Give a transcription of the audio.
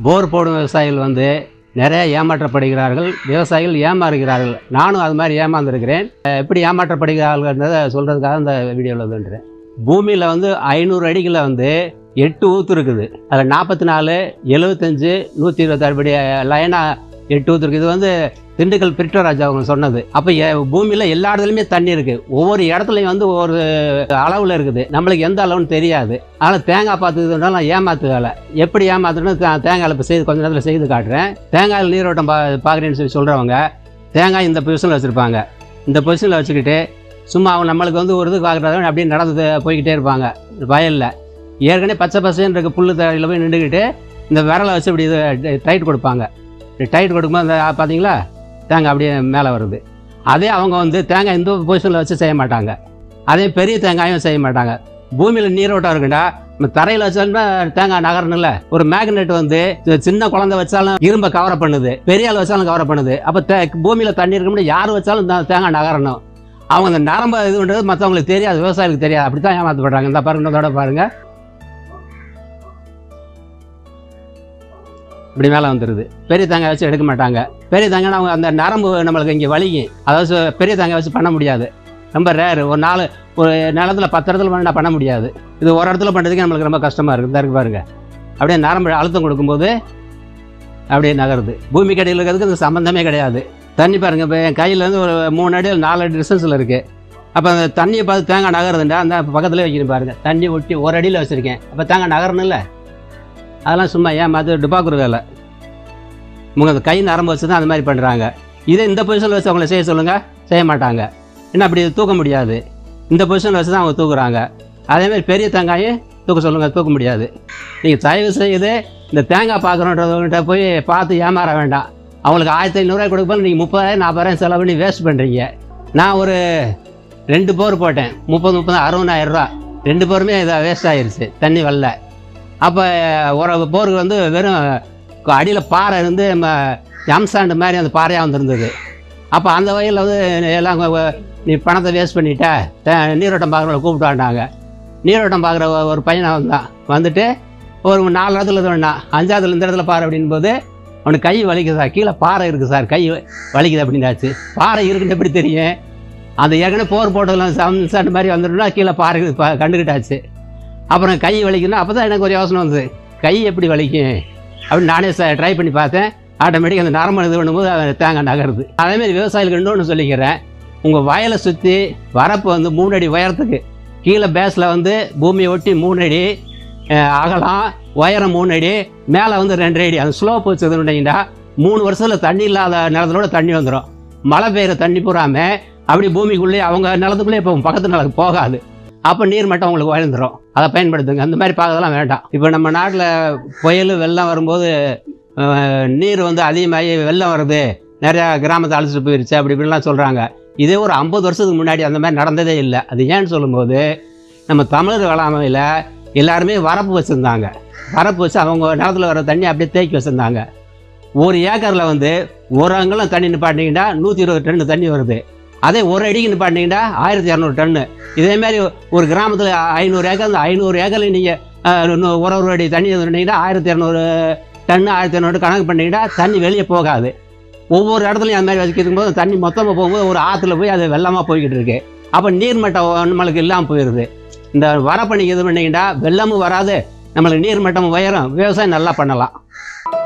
போர் போடும் விவசாயிகள் வந்து நிறைய ஏமாற்றப்படுகிறார்கள் விவசாயிகள் ஏமாறுகிறார்கள் நானும் அது மாதிரி ஏமாந்துருக்கிறேன் அஹ் எப்படி ஏமாற்றப்படுகிறார்கள்ன்றதை சொல்கிறதுக்காக இந்த வீடியோவில் வந்துன்றேன் பூமியில் வந்து ஐநூறு அடிகளில் வந்து எட்டு ஊத்து இருக்குது அதில் நாற்பத்தி நாலு எழுபத்தஞ்சு நூற்றி இருபத்தாறு படி லைனாக எட்டு ஊத்து இருக்குது இது வந்து திண்டுக்கல் பிரிட்டராஜ் அவங்க சொன்னது அப்போ பூமியில் எல்லா இடத்துலையுமே தண்ணி இருக்குது ஒவ்வொரு இடத்துலையும் வந்து ஒவ்வொரு அளவில் இருக்குது நம்மளுக்கு எந்த அளவுன்னு தெரியாது அதனால் தேங்காய் பார்த்துக்கிறதுனால ஏமாத்து வேலை எப்படி ஏமாத்துன்னு தேங்காயில் இப்போ செய்து கொஞ்ச நேரத்தில் செய்து காட்டுறேன் தேங்காயில் நீரோட்டம் பா பார்க்குறேன்னு சொல்லி சொல்கிறவங்க தேங்காய் இந்த பொசிஷனில் வச்சுருப்பாங்க இந்த பொசிஷனில் வச்சுக்கிட்டு சும்மா அவங்க நம்மளுக்கு வந்து ஒரு இது பார்க்குறத அப்படியே நடந்து போய்கிட்டே இருப்பாங்க வயலில் ஏற்கனவே பச்சை பசேன்னு இருக்க புல்லு தரையில் போய் நின்றுக்கிட்டு இந்த விரலை வச்சு இப்படி இது டைட் கொடுப்பாங்க டைட் கொடுக்கும்போது அந்த பார்த்தீங்களா தேங்காய் அப்படியே மேலே வருது அதே அவங்க வந்து தேங்காய் இந்த பொசிஷனில் வச்சு செய்ய மாட்டாங்க அதே பெரிய தேங்காயும் செய்ய மாட்டாங்க பூமியில் நீரோட்டம் இருக்குண்டா நம்ம தரையில் வச்சோம்னா தேங்காய் நகரணும்ல ஒரு மேக்னெட் வந்து சி- சின்ன குழந்தை வச்சாலும் இரும்பை கவரை பண்ணுது பெரிய ஆள் வச்சாலும் கவரை பண்ணுது அப்போ தே பூமியில் தண்ணி இருக்கும்போது யார் வச்சாலும் இந்த தேங்காய் நகரணும் அவங்க அந்த நரம்பு இதுன்றது மற்றவங்களுக்கு தெரியாது விவசாயிகளுக்கு தெரியாது அப்படி தான் ஏமாற்றப்படுறாங்க இந்த பாருங்க இன்னொரு தடவை பாருங்க இப்படி மேலே வந்துடுது பெரிய தேங்காய் வச்சு எடுக்க மாட்டாங்க பெரிய தேங்காய் அவங்க அந்த நரம்பு நம்மளுக்கு இங்கே வலிக்கும் அதாவது சொ- பெரிய தேங்காய் வச்சு பண்ண முடியாது ரொம்ப ரேர் ஒரு நாலு ஒரு நிலத்துல பத்து இடத்துல பண்ணா பண்ண முடியாது இது ஒரு இடத்துல பண்ணுறதுக்கு நம்மளுக்கு ரொம்ப கஷ்டமாக இருக்குது இருக்கு பாருங்க அப்படியே நரம்பு அழுத்தம் கொடுக்கும்போது அப்படியே நகருது பூமி கடையில் இருக்கிறதுக்கு அது சம்மந்தமே கிடையாது தண்ணி பாருங்க இப்போ என் கையில் வந்து ஒரு மூணு அடி நாலு அடி டிஸ்டன்ஸில் இருக்குது அப்போ அந்த தண்ணியை பார்த்து தேங்காய் நகருதுண்டா அந்த பக்கத்துலேயே வைக்கிறேன் பாருங்க தண்ணி ஒட்டி ஒரு அடியில் வச்சுருக்கேன் அப்போ தேங்காய் நகரணும்ல அதெல்லாம் சும்மா ஏமாத்து டுபாக்குற வேலை உங்க அந்த கை நரம்பு வச்சு தான் அந்த மாதிரி பண்ணுறாங்க இதே இந்த பொசிஷனில் வச்சு அவங்கள செய்ய சொல்லுங்கள் செய்ய மாட்டாங்க என்ன அப்படி தூக்க முடியாது இந்த பொசிஷனில் வச்சு தான் அவங்க தூக்குறாங்க அதேமாதிரி பெரிய தேங்காயும் தூக்க சொல்லுங்கள் தூக்க முடியாது நீங்கள் தயவு செய்து இந்த தேங்காய் பார்க்குறோன்றவங்கள்ட்ட போய் பார்த்து ஏமாற வேண்டாம் அவங்களுக்கு ஆயிரத்தி ஐநூறுரூவா கொடுக்கும்போது நீங்கள் முப்பதாயிரம் நாற்பதாயிரம் செலவு பண்ணி வேஸ்ட் பண்ணுறீங்க நான் ஒரு ரெண்டு போர் போட்டேன் முப்பது முப்பது அறுபதாயிரம் ரூபா ரெண்டு போருமே இதை வேஸ்ட் ஆயிருச்சு தண்ணி வரல அப்போ ஒரு போருக்கு வந்து வெறும் அடியில் பாறை இருந்து நம்ம எம்சாண்டு மாதிரி அந்த பாறையாக வந்திருந்தது அப்போ அந்த வயலில் வந்து எல்லாம் கொ- கொ- நீ பணத்தை வேஸ்ட் பண்ணிட்ட தே- நீரோட்டம் பார்க்குறவங்கள கூப்பிட்டு வந்தாங்க நீரோட்டம் பார்க்குற ஒரு பையனை வந்தான் வந்துட்டு ஒரு நாலு இடத்துல சொன்னான் அஞ்சாவதுல இந்த இடத்துல பாரு அப்படின் போது அவனுக்கு கை வலிக்குது சார் கீழே பாறை இருக்குது சார் கை வலிக்குது அப்படின்னாச்சு பாறை இருக்குன்னு எப்படி தெரியும் அந்த ஏற்கனவே போர் போட்டதெல்லாம் சம்சாண்டு மாதிரி வந்துடும்னா கீழே பாறை இருக்குது, பா- கண்டுக்கிட்டாச்சு அப்புறம் கை வலிக்குன்னா அப்போ தான் எனக்கு ஒரு யோசனை வந்தது கை எப்படி வலிக்கும் அப்படின்னு நானே ட்ரை பண்ணி பார்த்தேன் ஆட்டோமேட்டிக் அந்த நரம்பு இது பண்ணும்போது அது தேங்காய் நகருது அதேமாதிரி விவசாயிகளுக்கு இன்னொன்று சொல்லிக்கிறேன் உங்கள் வயலை சுற்றி வரப்பு வந்து மூணு அடி உயரத்துக்கு கீழே பேஸில் வந்து பூமியை ஒட்டி மூணு அடி அஹ், அகலம் உயரம் மூணு அடி மேலே வந்து ரெண்டு அடி அந்த ஸ்லோப் வச்சதுன்னா மூணு வருஷத்தில் தண்ணி இல்லாத நிலத்திலோட தண்ணி வந்துடும் மழை பெய்கிற தண்ணி பூராம அப்படி பூமிக்குள்ளே அவங்க நிலத்துக்குள்ளே இப்போ பக்கத்து நிலத்துக்கு போகாது அப்போ நீர் மட்டம் உங்களுக்கு உயர்ந்துடும் அதை பயன்படுத்துங்க அந்த மாதிரி பார்க்கறதெல்லாம் வேண்டாம் இப்போ நம்ம நாட்டில் புயல் வெள்ளம் வரும்போது அஹ், நீர் வந்து அதிகமாகி வெள்ளம் வருது நிறையா கிராமத்தை அழைச்சிட்டு போயிருச்சு அப்படி இப்படிலாம் சொல்கிறாங்க இதே ஒரு ஐம்பது வருஷத்துக்கு முன்னாடி அந்த மாதிரி நடந்ததே இல்லை அது ஏன்னு சொல்லும்போது நம்ம தமிழர் வேளாண்மையில் எல்லாருமே வரப்பு வச்சுருந்தாங்க வரப்பு வச்சு அவங்க நிலத்துல வர தண்ணி அப்படியே தேக்கி வச்சுருந்தாங்க ஒரு ஏக்கரில் வந்து ஒரு அங்கலம் தண்ணி நிப்பாட்டிங்கன்னா நூற்றி இருபது டன்னு தண்ணி வருது அதே ஒரு அடிக்கு நிப்பாட்டிங்கன்னா ஆயிரத்தி இரநூறு டன்னு இதே மாதிரி ஒரு கிராமத்தில் ஐநூறு ஏக்கர் அந்த ஐநூறு ஏக்கரில் நீங்கள் ஒரு ஒரு அடி தண்ணி இருந்தீங்கன்னா ஆயிரத்தி இரநூறு டன்னு ஆயிரத்தி இரநூறு கணக்கு பண்ணிங்கன்னா தண்ணி வெளியே போகாது ஒவ்வொரு இடத்துலையும் அந்த மாதிரி வச்சுக்கிட்டு போது தண்ணி மொத்தமாக போகும்போது ஒரு ஆற்றுல போய் அது வெள்ளமாக போய்கிட்டு இருக்கு அப்போ நீர்மட்டம் நம்மளுக்கு இல்லாமல் போயிடுது இந்த வரப்பணிக்கு இது பண்ணிக்கிட்டா வெள்ளமும் வராது நம்மளுக்கு நீர்மட்டமும் உயரும் விவசாயம் நல்லா பண்ணலாம்